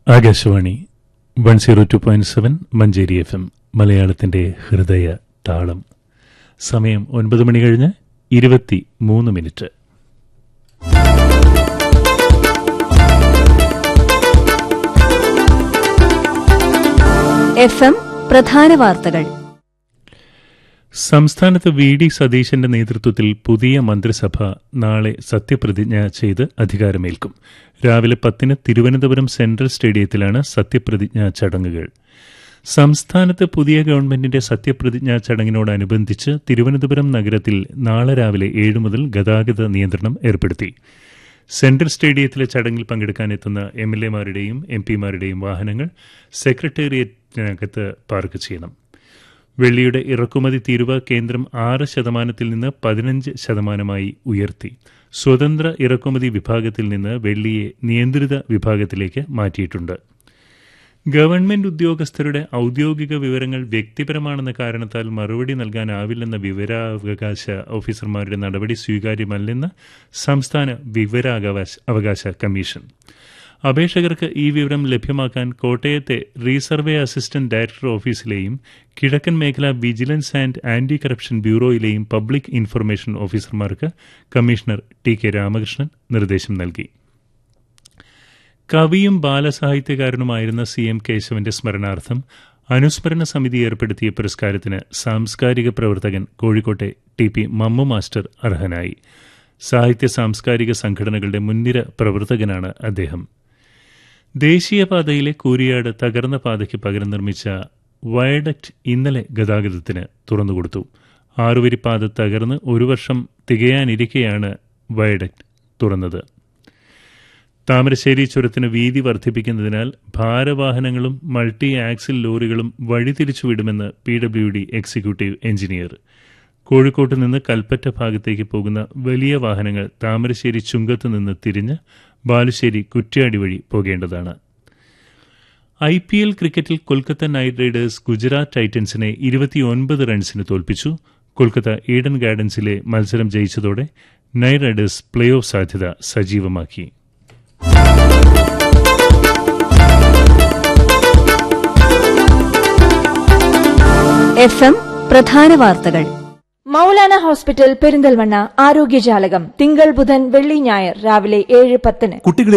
Akashvani one zero two point seven Manjeri F M മലയാളത്തിന്റെ ഹൃദയ താളം സമയം ഒൻപത് മണി കഴിഞ്ഞ് ഇരുപത്തി മൂന്ന് മിനിറ്റ് എഫ് എം പ്രധാന വാർത്തകൾ സംസ്ഥാനത്ത് വി ഡി സതീശന്റെ നേതൃത്വത്തിൽ പുതിയ മന്ത്രിസഭ നാളെ സത്യപ്രതിജ്ഞ ചെയ്ത് അധികാരമേൽക്കും രാവിലെ പത്തിന് തിരുവനന്തപുരം സെൻട്രൽ സ്റ്റേഡിയത്തിലാണ് സത്യപ്രതിജ്ഞാ ചടങ്ങുകൾ സംസ്ഥാനത്ത് പുതിയ ഗവൺമെന്റിന്റെ സത്യപ്രതിജ്ഞാ ചടങ്ങിനോടനുബന്ധിച്ച് തിരുവനന്തപുരം നഗരത്തിൽ നാളെ രാവിലെ ഏഴ് മുതൽ ഗതാഗത നിയന്ത്രണം ഏർപ്പെടുത്തി സെൻട്രൽ സ്റ്റേഡിയത്തിലെ ചടങ്ങിൽ പങ്കെടുക്കാനെത്തുന്ന എം എൽ എമാരുടെയും എം പിമാരുടെയും വാഹനങ്ങൾ സെക്രട്ടേറിയറ്റിനകത്ത് പാർക്ക് ചെയ്യണം വെള്ളിയുടെ ഇറക്കുമതി തീരുവ കേന്ദ്രം ആറ് ശതമാനത്തിൽ നിന്ന് പതിനഞ്ച് ശതമാനമായി ഉയർത്തി സ്വതന്ത്ര ഇറക്കുമതി വിഭാഗത്തിൽ നിന്ന് വെള്ളിയെ നിയന്ത്രിത വിഭാഗത്തിലേക്ക് മാറ്റിയിട്ടുണ്ട് ഗവൺമെന്റ് ഉദ്യോഗസ്ഥരുടെ ഔദ്യോഗിക വിവരങ്ങൾ വ്യക്തിപരമാണെന്ന കാരണത്താൽ മറുപടി നൽകാനാവില്ലെന്ന വിവരാവകാശ ഓഫീസർമാരുടെ നടപടി സ്വീകാര്യമല്ലെന്ന് സംസ്ഥാന വിവരാവകാശ അവകാശ കമ്മീഷൻ അപേക്ഷകർക്ക് ഈ വിവരം ലഭ്യമാക്കാൻ കോട്ടയത്തെ റീസർവേ അസിസ്റ്റന്റ് ഡയറക്ടർ ഓഫീസിലെയും കിഴക്കൻ മേഖല വിജിലൻസ് ആൻഡ് ആന്റി കറപ്ഷൻ ബ്യൂറോയിലെയും പബ്ലിക് ഇൻഫർമേഷൻ ഓഫീസർമാർക്ക് കമ്മീഷണർ ടി കെ രാമകൃഷ്ണൻ നിർദ്ദേശം നൽകി കവിയും ബാലസാഹിത്യകാരനുമായിരുന്ന സി എം കേശവന്റെ സ്മരണാർത്ഥം അനുസ്മരണ സമിതി ഏർപ്പെടുത്തിയ പുരസ്കാരത്തിന് സാംസ്കാരിക പ്രവർത്തകൻ കോഴിക്കോട്ടെ ടി പി മമ്മു മാസ്റ്റർ അർഹനായി സാഹിത്യ സാംസ്കാരിക സംഘടനകളുടെ മുൻനിര പ്രവർത്തകനാണ് അദ്ദേഹം ദേശീയപാതയിലെ കൂരിയാട് തകർന്ന പാതയ്ക്ക് പകരം നിർമ്മിച്ച വയഡക്റ്റ് ഇന്നലെ ഗതാഗതത്തിന് തുറന്നുകൊടുത്തു ആറുവരിപ്പാത തകർന്ന് ഒരു വർഷം തികയാനിരിക്കെയാണ് വയഡക്റ്റ് തുറന്നത് താമരശ്ശേരി ചുരത്തിന് വീതി വർദ്ധിപ്പിക്കുന്നതിനാൽ ഭാരവാഹനങ്ങളും മൾട്ടി ആക്സിൽ ലോറികളും വഴിതിരിച്ചുവിടുമെന്ന് P W D executive engineer കോഴിക്കോട്ട് നിന്ന് കൽപ്പറ്റ ഭാഗത്തേക്ക് പോകുന്ന വലിയ വാഹനങ്ങൾ താമരശ്ശേരി ചുങ്കത്ത് നിന്ന് തിരിഞ്ഞ് ബാലുശ്ശേരി കുറ്റ്യാടി വഴി പോകേണ്ടതാണ് ഐ പി എൽ ക്രിക്കറ്റിൽ കൊൽക്കത്ത നൈറ്റ് റൈഡേഴ്സ് ഗുജറാത്ത് ടൈറ്റൻസിനെ ഇരുപത്തിയൊൻപത് റൺസിന് തോൽപ്പിച്ചു കൊൽക്കത്ത ഈഡൻ ഗാർഡൻസിലെ മത്സരം ജയിച്ചതോടെ നൈറ്റ് റൈഡേഴ്സ് പ്ലേ ഓഫ് സാധ്യത സജീവമാക്കി എഫ് എം പ്രധാന വാർത്തകൾ മൗലാന ഹോസ്പിറ്റൽ പെരിന്തൽമണ്ണ ആരോഗ്യജാലകം തിങ്കൾ ബുധൻ വെള്ളി ഞായർ രാവിലെ ഏഴ് പത്തിന് കുട്ടികളിൽ